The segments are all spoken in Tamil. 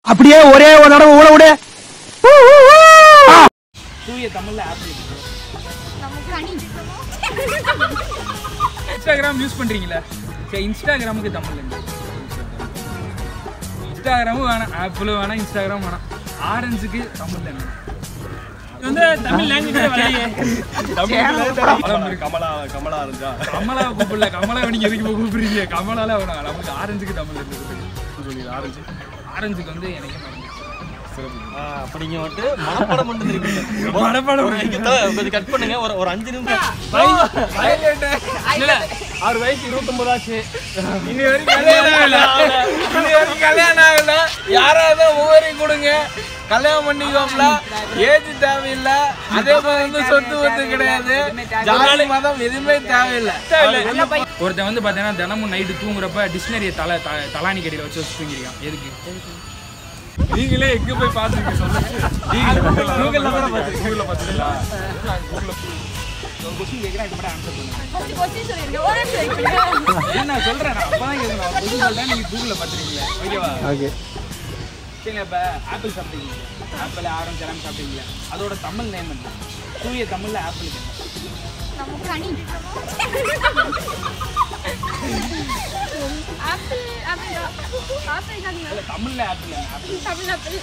அப்படியே ஒரே ஒரு தடவை ஊழ விடு தூய தமிழ்ல ஆப் இருக்கு நமக்கு கனி இன்ஸ்டாகிராம் யூஸ் பண்றீங்களா சரி இன்ஸ்டாகிராமுக்கு தமிழ்ல என்ன? இன்ஸ்டாகிராமும் வேணாம் ஆப்பிளும் வேணாம் இன்ஸ்டாகிராம் வேணாம் ஆரஞ்சுக்கு தமிழ்ல என்ன இது வந்து தமிழ் லாங்குவேஜ் கமலா கமலா இருந்தா கமலா கூப்பிடல கமலா நீங்க எதுக்கு இப்ப கூப்பிடுறீங்க கமலால வேணாம் நமக்கு ஆரஞ்சுக்கு தமிழ்ல இருந்து சொல்லி ஆரஞ்சு ஆரஞ்சுக்கு வந்து எனக்கு மறந்துச்சு. அப்படிங்க வந்துட்டு மனப்படம் மட்டும் இருக்கு மனப்பாடம் கொஞ்சம் கட் பண்ணுங்க ஒரு ஒரு அஞ்சு நிமிஷம் இல்ல, ஆறு வயசு இருபத்தொன்பது ஆச்சு இன்னி வரைக்கும் கல்யாணம் ஆகல. இன்னி வரைக்கும் கல்யாணம் ஆகல. யாராவது ஒவ்வொரு கொடுங்க கல்யாணம் பண்ணிக்கோம்ல ஏஜ் தேவையில்ல அதே மாதிரி வந்து சொத்து பத்து கிடையாது ஜாதி மதம் எதுவுமே தேவையில்லை ஒருத்தன் வந்து பாத்தீங்கன்னா தினமும் நைட்டு தூங்குறப்ப டிக்ஷனரியை தலை த- தலானி கடியில வச்சு வச்சு தூங்கிருக்கான் எதுக்கு நீங்களே எங்க போய் பாத்துருக்கீங்க சொல்லுங்க கூகுள்ல தானே பாத்துருக்கீங்க கூகுள்ல பாத்துருக்கீங்களா கொஸ்டின் கேட்குறேன் இது மட்டும் ஆன்சர் பண்ணுங்க ஃபர்ஸ்ட் கொஸ்டின் சொல்லிருங்க ஒரு நிமிஷம் wait பண்ணுங்க. ஏன் நான் சொல்றேன் நான் அப்பதான் கேட்கணும் புது சொல்றேன் நீங்க கூகுள்ல பாத்துருக்கீங்க ஓகேவா ஓகே சரிங்க இப்ப ஆப்பிள் சாப்பிட்டீங்க ஆப்பிள் ஆரஞ்சு எல்லாம் சாப்பிட்டீங்க அதோட தமிழ் நேம் என்ன தூய தமிழ்ல ஆப்பிளுக்கு என்ன நமக்கு கனி ஆப்பிள் ஆப்பிள் ஆப்பிள் கனி இல்ல தமிழ்ல ஆப்பிள் என்ன ஆப்பிள் தமிழ் ஆப்பிள்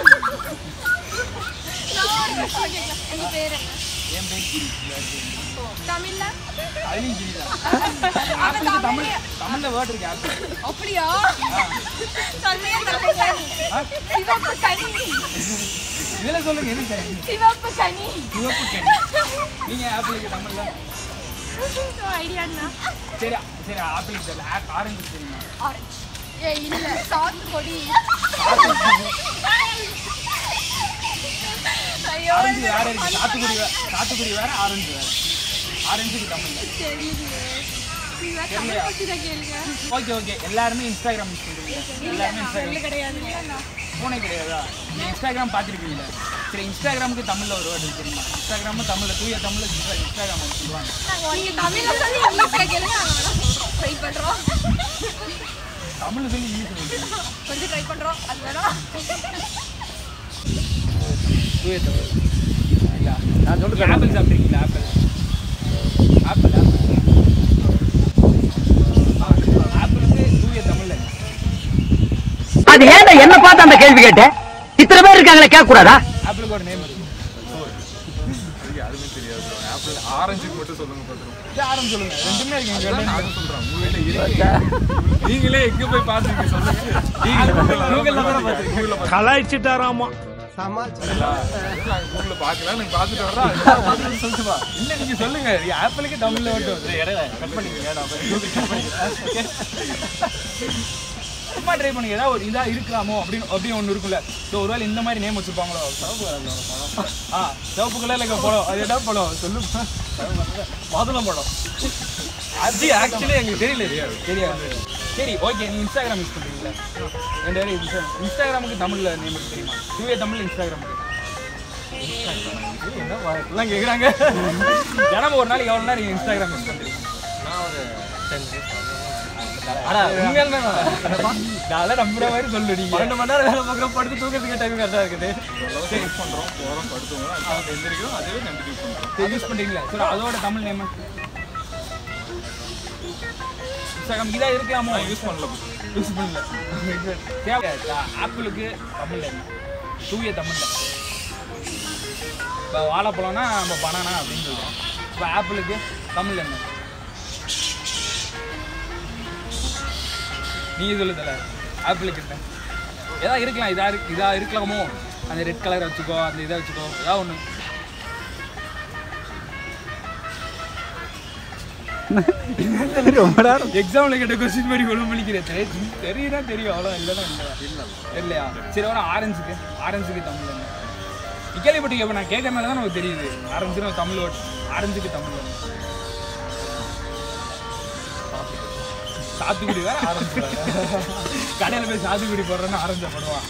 நான் ஒரு question கேட்கலாம். உங்க பேர் என்ன என் பேர் கிரி தமிழ்ல அதுலயும் கிரி தான் ஆப்பிளுக்கு தமிழ் தமிழ்ல வேர்ட் இருக்கு ஆப்பிள் அப்படியா சொல்லுங்க சொல்லுங்க சிவப்பு கனி இதுல சொல்லுங்க எது சரி சிவப்பு கனி சிவப்பு கனி நீங்க ஆப்பிளுக்கு தமிழ்ல ஐடியாண்ணா சரி சரி ஆப்பிளுக்கு தெரியல ஆப் ஆரஞ்சு தெரியுமா ஆரஞ்சு ஏ இல்ல சாத்துக்குடி ஐயோ ஆரஞ்சு வேற இருக்கு சாத்துக்குடி வேற சாத்துக்குடி வேற ஆரஞ்சு வேற ஆரஞ்சுக்கு தமிழ்ல தெரியலையே நீங்க தமிழ் பத்தி தான் கேளுங்க ஓகே ஓகே எல்லாருமே இன்ஸ்டாகிராம் யூஸ் பண்றீங்க எல்லாருமே இன்ஸ்டாகிராம் கிடையாது பூனை கிடையாதா நீங்க இன்ஸ்டாகிராம் பார்த்துருக்கீங்களா சரி இன்ஸ்டாகிராமுக்கு தமிழ்ல ஒரு வேர்டு இருக்கு தெரியுமா இன்ஸ்டாகிராம் தமிழ்ல தூய தமிழ்ல இன்ஸ்டா- இன்ஸ்டாகிராம் வந்து சொல்லுவாங்க நீங்க தமிழ்ல சொல்லி இங்கிலீஷ்ல கேளுங்க நாங்க வேணா ட்ரை பண்றோம் தமிழ்ல சொல்லி இங்கிலீஷ் சொல்லுங்க கொஞ்சம் ட்ரை பண்றோம் அது வேணா தூய தமிழ் இல்லையா நான் சொல்றேன் ஆப்பிள் சாப்பிட்றீங்களா ஆப்பிள் ஆப்பிள் ஆப்பிள் ஆப்பிளுக்கு தூய தமிழ்ல என்ன? அது ஏன் என்ன பார்த்து அந்த கேள்வி கேட்ட இத்தனை பேர் இருக்காங்களே கேட்க கூடாதா ஆப்பிளுக்கு ஒரு நேம் இருக்கு யாருமே தெரியாது ஆப்பிள் ஆரஞ்சுக்கு மட்டும் சொல்லுங்க பார்த்துருவோம் ஆரம்பி சொல்லுங்க ரெண்டுமே இருக்கு எங்க நான் ரெண்டு சொல்றேன் உங்க வீட்டுல இருக்கு நீங்களே எங்க போய் பார்த்துருக்கீங்க சொல்லுங்க கூகுள்ல தானே பார்த்திருக்கீங்க. கூகுள்ல கலாய்ச்சிட்டாராமா கூகுள்ல பார்க்கலாம் நீங்க பார்த்துட்டு வர்றா சொல்லிட்டு வா. இல்ல நீங்க சொல்லுங்க ஆப்பிளுக்கு தமிழ்ல மட்டும் இடையில கட் பண்ணிக்கங்க நான் போய் Google check பண்ணிக்கிறேன். சும்மா ட்ரை பண்ணுங்க ஏதாவது ஒரு இதா இருக்கலாமோ அப்படின்னு அப்படின்னு ஒன்று இருக்குல்ல ஸோ ஒருவேளை இந்த மாதிரி நேம் வச்சிருப்பாங்களோ சிவப்பு கலர்ல ஒரு பழம் ஆ சிவப்பு கலர்ல இருக்க பழம் அது என்ன பழம் சொல்லு மாதுளம் பழம் அது ஆக்சுவலி எங்களுக்கு தெரியல தெரியாது தெரியாது சரி ஓகே நீ இன்ஸ்டாகிராம் யூஸ் பண்ணுறீங்களா ரெண்டு பேரும் இன்ஸ்டா இன்ஸ்டாகிராமுக்கு தமிழ்ல நேம் இருக்கு தெரியுமா தூய தமிழ் இன்ஸ்டாகிராமுக்கு என்ன வா- எல்லாம் கேட்குறாங்க தினமும் ஒரு நாளைக்கு எவ்வளோ நேரம் இன்ஸ்டாகிராம் யூஸ் பண்ணுறீங்க அடா உண்மையாலுமே நான் நம்புற மாதிரி சொல்லு நீங்க பன்னெண்டு மணி நேரம் வேலை பார்க்குறோம் படுத்து தூக்கிறதுக்கு டைம் கரெக்டாக இருக்குது யூஸ் பண்றோம் போறோம் படுத்துவோம் அதுக்கு எந்திரிக்கிறோம் அதுவே கண்டினியூ பண்றோம் யூஸ் பண்றீங்களா சரி அதோட தமிழ் நேம் இன்ஸ்டாகிராம் இதா இருக்கலாமோ யூஸ் பண்ணல யூஸ் பண்ணல தேவை ஆப்பிளுக்கு தமிழ்ல என்ன தூய தமிழ்ல இப்போ வாழைப்பழம்னா நம்ம பனானா அப்படின்னு சொல்றோம் இப்போ ஆப்பிளுக்கு தமிழ்ல என்ன நீங்க சொல்லுதல ஆப்பிளுக்கு என்ன ஏதா இருக்கலாம் இதா இருக்கு இதா இருக்கலாமோ அந்த ரெட் கலர் வச்சுக்கோ அந்த இதை வச்சுக்கோ ஏதாவது ஒன்று ரொம்ப நேரம் எக்ஸாம்ல கேட்ட கொஸ்டின் மாதிரி கொண்டு பண்ணிக்கிறேன் தெரியுதா தெரியும் அவ்வளோ இல்லைன்னா இல்லை இல்லையா சரி வர ஆரஞ்சுக்கு ஆரஞ்சுக்கு தமிழ் என்ன நீ கேள்விப்பட்டீங்க இப்போ நான் கேட்கறனால தான் நமக்கு தெரியுது ஆரஞ்சுன்னு தமிழ் word. ஆரஞ்சுக்கு தமிழ் என்ன? சாத்துக்குடி வேற ஆரஞ்சு வேற கடையில் போய் சாத்துக்குடி போடுறேன்னு ஆரஞ்சை போடுவான்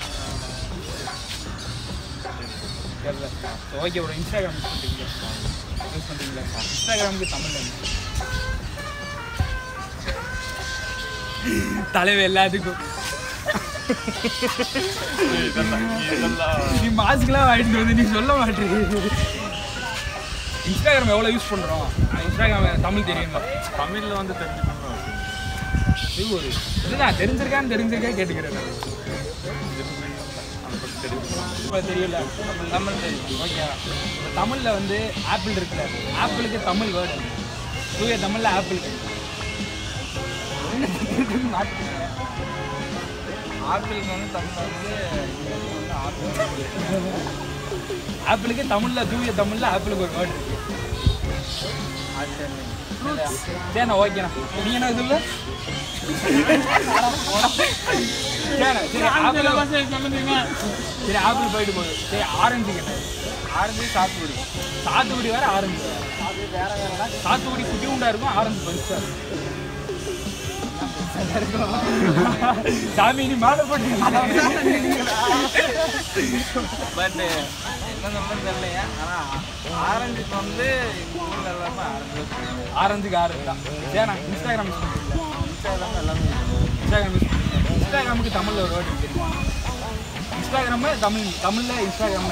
தெரியல ஓகே ப்ரோ இன்ஸ்டாகிராம் யூஸ் பண்ணுறீங்களா யூஸ் பண்ணுறீங்களா இன்ஸ்டாகிராமுக்கு தமிழ் என்ன தலைவர் எல்லாத்துக்கும் நீ மாஸ்க்லாம் வாங்கிட்டு வந்து நீ சொல்ல மாட்டேங்க இன்ஸ்டாகிராம் எவ்வளோ யூஸ் பண்ணுறோம் இன்ஸ்டாகிராம் தமிழ் தெரியுமா தமிழ்ல வந்து தெரிஞ்சுக்கணும் இது ஒரு இதுதான் தெரிஞ்சிருக்கான்னு தெரிஞ்சிருக்கா கேட்டுக்கிறேன் நான். இப்ப தெரியல தமிழ் தெரியும் ஓகே தமிழில் வந்து ஆப்பிள் இருக்குல்ல ஆப்பிளுக்கு தமிழ் வேர்டு தூய தமிழில் ஆப்பிள் ஆப்பிளுக்கு வந்து தமிழில் வந்து ஆப்பிளுக்கு தமிழில் தூய தமிழில் ஆப்பிளுக்கு ஒரு வேர்டு இருக்கு சரிண்ணா ஓகேண்ணா நீ என்ன சொல்லு சரிண்ணா சரி ஆப்பிள் சரி ஆப்பிள் போயிட்டு போகுது சரி ஆரஞ்சுக்கு என்ன ஆரஞ்சு சாத்துக்குடி சாத்துக்குடி வேற ஆரஞ்சு வேற சாத்துக்குடி குட்டி உண்டா இருக்கும் ஆரஞ்சு பெருசா இருக்கும் சாமி நீ மாலை போட்டு பட் என்ன நம்பர் தெரியலையா ஆனா ஆரஞ்சுக்கு வந்து ஊர்ல எல்லாமே ஆரஞ்சு ஆரஞ்சுக்கு ஆரஞ்சு தான் ஏன்னா இன்ஸ்டாகிராம் யூஸ் பண்ணுறீங்களா இன்ஸ்டாகிராம் எல்லாமே இன்ஸ்டாகிராம் யூஸ் பண்ணுறீங்க இன்ஸ்டாகிராமுக்கு தமிழில் ஒரு வேர்டு தெரியுமா இன்ஸ்டாகிராம் தமிழ் தமிழில் இன்ஸ்டாகிராம்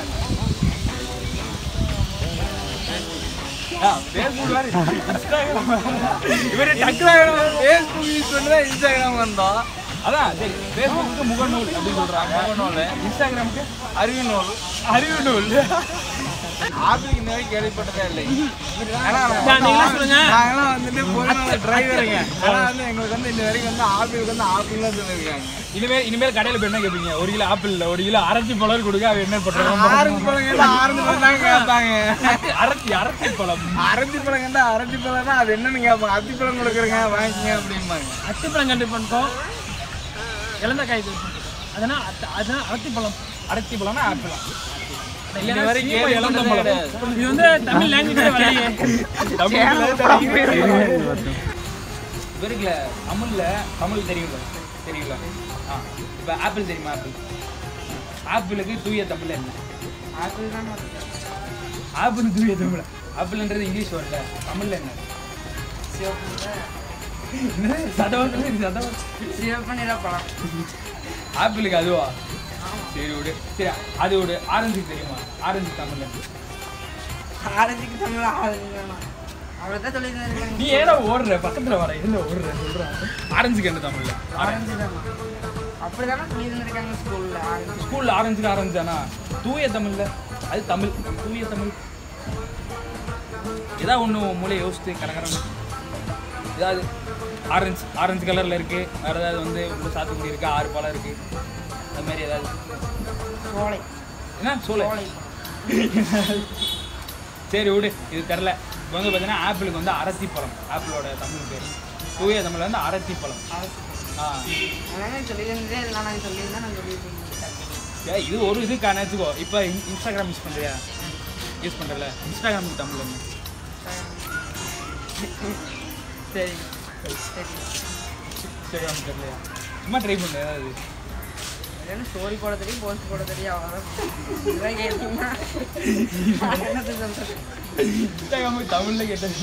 ஃபேஸ்புக் வேறு இன்ஸ்டாகிராம் இவர் டக்குனு ஃபேஸ்புக் யூஸ் பண்ணி இன்ஸ்டாகிராம் வந்தோம் அதான் சரி ஃபேஸ்புக்கு முகநூல் அப்படின்னு சொல்றாங்க முகநூல் இன்ஸ்டாகிராமுக்கு அறிவு நூல் அறிவு நூல் ஆப்பிளுக்கு இந்த வரைக்கும் கேள்விப்பட்டதே இல்லை ஆனா நாங்களாம் வந்துட்டு பொதுவான டிரைவருங்க ஆனா வந்து எங்களுக்கு வந்து இந்த வரைக்கும் வந்து ஆப்பிளுக்கு வந்து ஆப்பிள் தான் சொல்லியிருக்காங்க இனிமேல் இனிமேல் கடையில் போய் என்ன கேட்பீங்க ஒரு கிலோ ஆப்பிள் இல்லை ஒரு கிலோ அரைச்சி பழம் கொடுக்க அவன் என்ன பண்றாங்க ஆரஞ்சு பழம் கேட்டா ஆரஞ்சு பழம் தான் கேட்பாங்க அரைச்சி அரைச்சி பழம் அரைச்சி பழம் கேட்டா அரைச்சி பழம் தான் அது என்னன்னு கேட்பாங்க அத்தி பழம் கொடுக்குறேங்க வாங்கிக்கங்க அப்படிம்பாங்க அத்திப்பழம் கண்டு பண்ணிட்டோம் இழந்த காய் அதனால் அதுதான் அத்திப்பழம் அரைச்சி பழம்னா ஆப்பிளா இந்த வரைக்கும் இழந்த பழம் இது வந்து தமிழ் லாங்குவேஜ் இவருக்குல தமிழ்ல தமிழ் தெரியுங்களா தெரியுங்களா ஆ இப்போ ஆப்பிள் தெரியுமா ஆப்பிள் ஆப்பிளுக்கு தூய தமிழ் என்ன ஆப்பிள் தான் ஆப்பிள் தூய தமிழ் ஆப்பிள்ன்றது இங்கிலீஷ் வரல தமிழ்ல என்ன என்னது? சதவத்தில் சதவ ஆப்பிளுக்கு அதுவா சரி விடு சரி அது விடு ஆரஞ்சுக்கு தெரியுமா ஆரஞ்சு தமிழ்ல என்ன? ஆரஞ்சுக்கு தமிழ் ஆரஞ்சு வேணாம் அவ்வளோதான் சொல்லியிருந்தாங்க நீ ஏடா ஓடுற பக்கத்துல வர என்ன ஓடுற சொல்றேன் ஆரஞ்சுக்கு என்ன தமிழ்ல ஆரஞ்சு தானா அப்படிதானே சொல்லியிருந்திருக்காங்க ஸ்கூலில் ஆரஞ்சு ஸ்கூல்ல ஆரஞ்சுக்கு ஆரஞ்சு தானா தூய தமிழ்ல அது தமிழ் தூய தமிழ் ஏதாவது ஒன்று மூளை யோசிச்சு கரகரம் ஏதாவது ஆரஞ்சு ஆரஞ்சு கலர்ல இருக்கு வேற ஏதாவது வந்து உள்ள சாத்துக்குடி இருக்கு ஆறு பழம் இருக்கு அது மாதிரி ஏதாவது சோலை என்ன சோலை சரி விடு இது தெரில இப்போ வந்து பார்த்தீங்கன்னா ஆப்பிளுக்கு வந்து அரத்தி பழம் ஆப்பிளோட தமிழ் பேர் தூய தமிழ்ல வந்து அரத்தி பழம் ஆ அதனால சொல்லியிருந்ததே இல்லை நான் சொல்லியிருந்தேன் நான் சொல்லியிருக்கேன் ஏய், இது ஒரு இது காணாச்சுக்கோ இப்போ இன்ஸ்டாகிராம் யூஸ் பண்ணுறியா யூஸ் பண்ணுறல இன்ஸ்டாகிராமுக்கு தமிழ் என்ன சரி சரி இன்ஸ்டாகிராம் தெரியலையா சும்மா ட்ரை பண்ணு ஏதாவது என்ன ஸ்டோரி போட தெரியும் போஸ்ட் போட தெரியும் அவ்வளோதான் இதெல்லாம் கேட்டீங்கன்னா நான் என்னது சொல்றது இன்ஸ்டாகிராமுக்கு தமிழில் கேட்டது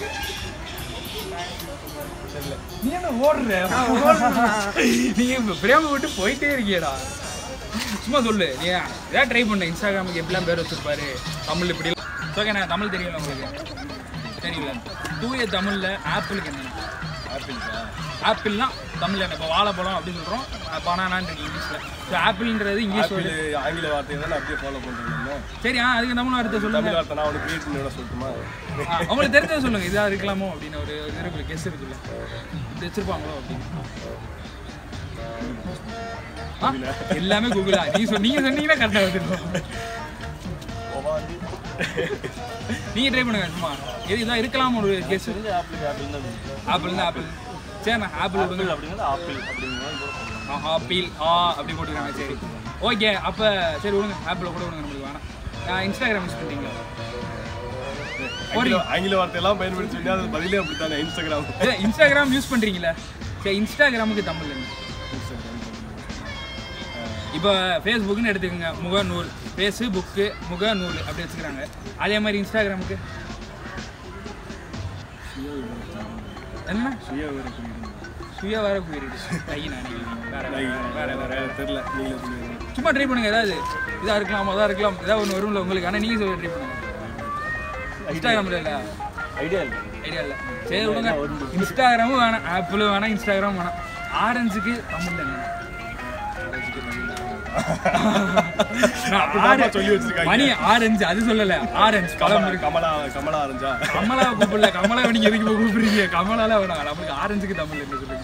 தெரியல நீ என்ன ஓடுற நீ இப்ப பிரேம விட்டு போயிட்டே இருக்கியடா சும்மா சொல்லு நீ ஏதாவது ட்ரை பண்ணு இன்ஸ்டாகிராமுக்கு எப்படிலாம் பேர் வச்சிருப்பாரு தமிழ் இப்படி ஓகே நான் தமிழ் தெரியல உங்களுக்கு தெரியல தூய தமிழில் ஆப்பிளுக்கு என்ன ஆப்பிள்னா தமிழ்ல என்ன இப்போ வாழைப்பழம் அப்படின்னு சொல்கிறோம் பனானான்னு இருக்கு இங்கிலீஷில் ஸோ ஆப்பிள்ன்றது இங்கிலீஷ் ஆப்பிள் word. ஆங்கில வார்த்தையை தான் அப்படியே ஃபாலோ பண்றீங்க சரி ஆ அதுக்கு தமிழ் வார்த்தை தமிழ் சொல்லுங்க வார்த்தை நான் உனக்கு கிரியேட் பண்ணி விட சொல்லட்டுமா ஆ, உங்களுக்கு தெரிஞ்சதை சொல்லுங்க இதா இருக்கலாமோ அப்படின்னு ஒரு இது இருக்கு கெஸ் இருக்குல்ல இது வச்சிருப்பாங்களோ அப்படின்னு ஆ, எல்லாமே கூகுளா நீ சொல் நீங்க சொன்னீங்கன்னா கரெக்டாக வந்துருக்கோம் நீங்க ட்ரை பண்ணுங்க சும்மா எது இதான் இருக்கலாம் ஒரு கெஸ் ஆப்பிள் ஆப்பிள் தான் ஆப்பிள் தான் ஆப்பிள் சரிண்ணா ஆப்பிள் விடுங்க அப்படிங்கிறது ஆப்பிள் அப்படிங்கிறது ஆ ஆப்பிள் ஆ அப்படி போட்டுருக்காங்க சரி ஓகே அப்போ சரி விடுங்க ஆப்பிள் கூட விடுங்க நம்மளுக்கு வேணாம் நான் இன்ஸ்டாகிராம் யூஸ் பண்ணுறீங்களா ஆங்கில- ஆங்கில வார்த்தையெல்லாம் பயன்படுத்தி சொல்லி அது பதிலே அப்படித்தானே இன்ஸ்டாகிராம் இல்லை இன்ஸ்டாகிராம் யூஸ் பண்ணுறீங்களா சரி இன்ஸ்டாகிராமுக்கு தமிழ் என்ன இப்போ ஃபேஸ்புக்னு எடுத்துக்கோங்க முகநூல் ஃபேஸ்புக்கு முகநூல் அப்படி வச்சுக்கிறாங்க அதே மாதிரி இன்ஸ்டாகிராமுக்கு என்ன சுய விவரம் குறியீடு. சுய வேற போயிருக்கு கை நானே வேற வேற வேற வேற வேற தெரியல நீங்களே சொல்லுங்க சும்மா ட்ரை பண்ணுங்க ஏதாவது இதா இருக்கலாம் அதா இருக்கலாம் ஏதாவது ஒன்று வரும்ல உங்களுக்கு ஆனால் நீங்க சொல்ல ட்ரை பண்ணுங்க இன்ஸ்டாகிராம்ல இல்ல ஐடியா இல்லை ஐடியா இல்லை சரி விடுங்க இன்ஸ்டாகிராமும் வேணாம் ஆப்பிளும் வேணாம் இன்ஸ்டாகிராமும் வேணாம் ஆரஞ்சுக்கு தமிழ்ல என்ன அப்படிதான் சொல்லி வச்சிருக்காங்க. மணி ஆரஞ்சு அது சொல்லல ஆரஞ்சு கலம் இருக்கு கமலா கமலா ஆரஞ்சா கமலா கூப்பிடல கமலா நீங்க எதுக்கு இப்ப கூப்பிடுறீங்க கமலால வேணாம் நமக்கு ஆரஞ்சுக்கு தமிழ்ல என்ன சொல்லுங்க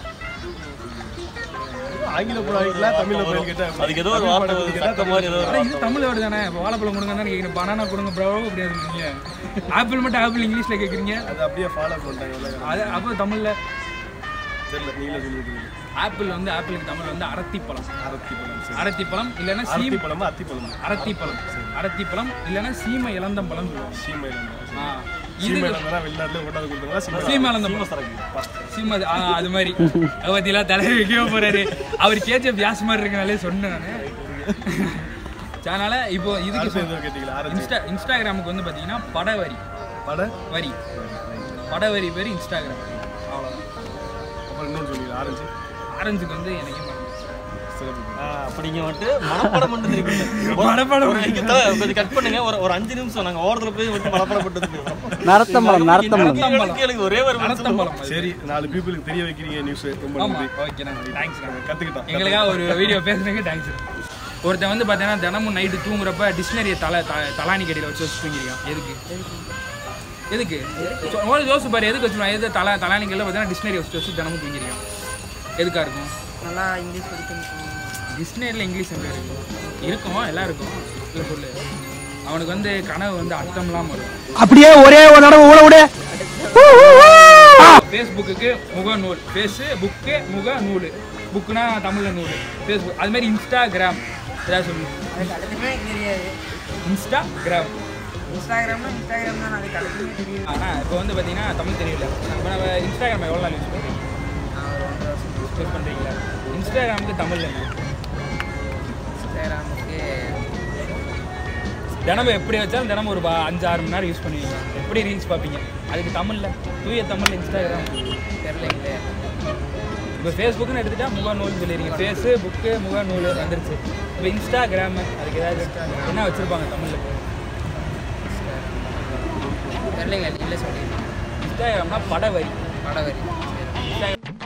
ஆங்கில படம் வாங்கிக்கலாம் தமிழ்ல போய் கேட்டா அதுக்கு ஏதோ ஒரு வார்த்தை ஒரு சட்டம் மாதிரி ஏதோ ஆனா இது தமிழ் வேர்டு தானே இப்போ வாழைப்பழம் கொடுங்க தானே கேட்குறேன் பனானா கொடுங்க ப்ரோ அப்படியே சொல்றீங்க ஆப்பிள் மட்டும் ஆப்பிள் இங்கிலீஷ்ல கேட்குறீங்க அது அப்படியே ஃபாலோ பண்ணிட்டாங்க அது அப்போ தமிழ்ல தெரியல நீங்களே சொல்லிருக்கீங்க ஆப்பிள் வந்து ஆப்பிளுக்கு தமிழ் வந்து அரத்திப்பழம் அரத்தி பழம் சரி அரத்திப்பழம் இல்லைன்னா அரத்தி சீம் பழமா அத்தி பழமா அரத்திப்பழம் அரத்திப்பழம் இல்லைன்னா சீமை இளந்தம்பழம் சொல்லுவாங்க சீமையில ஆ, இது சீமையில தான் வெளிநாட்டுல கொண்டாந்து கொடுத்தாங்க சீமை சீமை இளந்தம்பழம் சீமை ஆ, அது மாதிரி அதை பத்திலாம் தலை வைக்கவே போறாரு அவர் கேச்ச வியாஸ் மாதிரி இருக்கனாலே சொன்னேன் நான் அதனால இப்போ இதுக்கு அடுத்து சொல்~ எதுவும் கேட்டீங்களா ஆரஞ்சு இன்ஸ்டா இன்ஸ்டாகிராமுக்கு வந்து பார்த்தீங்கன்னா படவரி பட வரி படவரி பேர் இன்ஸ்டாகிராம் அவ்வளோதான் அப்புறம் இன்னொன்று சொன்னீங்க ஆரஞ்சு ஆரஞ்சுக்கு வந்து எனக்கு மறந்துச்சு. சிறப்பு அப்படிங்க வந்துட்டு மனப்படம் மட்டும் தெரியும் மனப்பாடம் ஒரு இங்க தல- கொஞ்சம் கட் பண்ணுங்க ஒரு ஒரு அஞ்சு நிமிஷம் நாங்க ஓரத்துல போய் வந்து மனப்படம் மட்டும் பேசுறோம் நரத்தம்பழம் நரத்தம்பழம் கேளுங்க, கேளுங்க ஒரே ஒரு நிமிஷம். அரத்தம்பழம் அது. சரி நாலு பீப்புளுக்கு தெரிய வைக்கிறீங்க நியூஸ் ரொம்ப ஆமா நன்றி ஓகே தேங்க்ஸ் கத்துக்கிட்டோம் எங்களுக்காக ஒரு வீடியோ பேசுனதுக்கு தேங்க்ஸ் ஒருத்தன் வந்து பார்த்தீங்கன்னா தினமும் நைட்டு தூங்குறப்ப டிக்ஷனரியை தலை த- தலானி கடியில் வச்சு வச்சு தூங்கிருக்கான் எதுக்கு எதுக்கு சொ- ஒரு யோசிச்சு பாரு எதுக்கு வச்சுருவான் எது தலா தலானி கடியில் பார்த்தீங்கன்னா டிக்ஷனரி வச்சு வச்சு தினமும் தூங்கிருக்கான் எதுக்கா இருக்கும் நல்லா இங்கிலீஷ் படிக்கணும் டிக்ஷனரியில் இங்கிலீஷ் எங்கே இருக்கும் இருக்கும் எல்லாம் இருக்கும் இல்லை சொல்லு அவனுக்கு வந்து கனவு வந்து அர்த்தம்லாம் வரும் அப்படியே ஒரே ஒரு தடவை ஊட விடு ஃபேஸ்புக்கு முகநூல் ஃபேஸு புக்கு முக நூல் புக்குனா தமிழில் நூல் ஃபேஸ்புக் அது மாதிரி இன்ஸ்டாகிராம் ஏதாவது சொல்லு அதுக்கு அடுத்துமே எனக்கு தெரியாது இன்ஸ்டாகிராம் இன்ஸ்டாகிராம்னா இன்ஸ்டாகிராம் தான் அதுக்கு அடுத்துமே தெரியாது ஆனால் இப்போ வந்து பார்த்தீங்கன்னா தமிழ் தெரியல இப்போ நம்ம இன்ஸ்டாகிராம் எவ்வளோ நாள் யூஸ் பண்ணுறீங்க நான் ஒரு ஒன்றரை வருஷம் யூஸ் பண்ணுறீங்களா இன்ஸ்டாகிராமுக்கு தமிழ் என்ன இன்ஸ்டாகிராமுக்கு தினமும் எப்படி வச்சாலும் தினமும் ஒரு பா- அஞ்சு ஆறு மணி நேரம் யூஸ் பண்ணுவீங்க எப்படி ரீல்ஸ் பார்ப்பீங்க அதுக்கு தமிழில் தூய தமிழ் இன்ஸ்டாகிராம் தெரிலங்களே இப்போ ஃபேஸ்புக்னு எடுத்துட்டா முகநூல் சொல்லிடுறீங்க ஃபேஸு புக்கு முகநூல் வந்துருச்சு இப்போ இன்ஸ்டாகிராமு அதுக்கு ஏதாவது என்ன வச்சுருப்பாங்க தமிழில் தெரிலங்க இல்லை சொல்லிடுறேன் இன்ஸ்டாகிராம்னா படவரி படவரி சரி இன்ஸ்டாகிராம்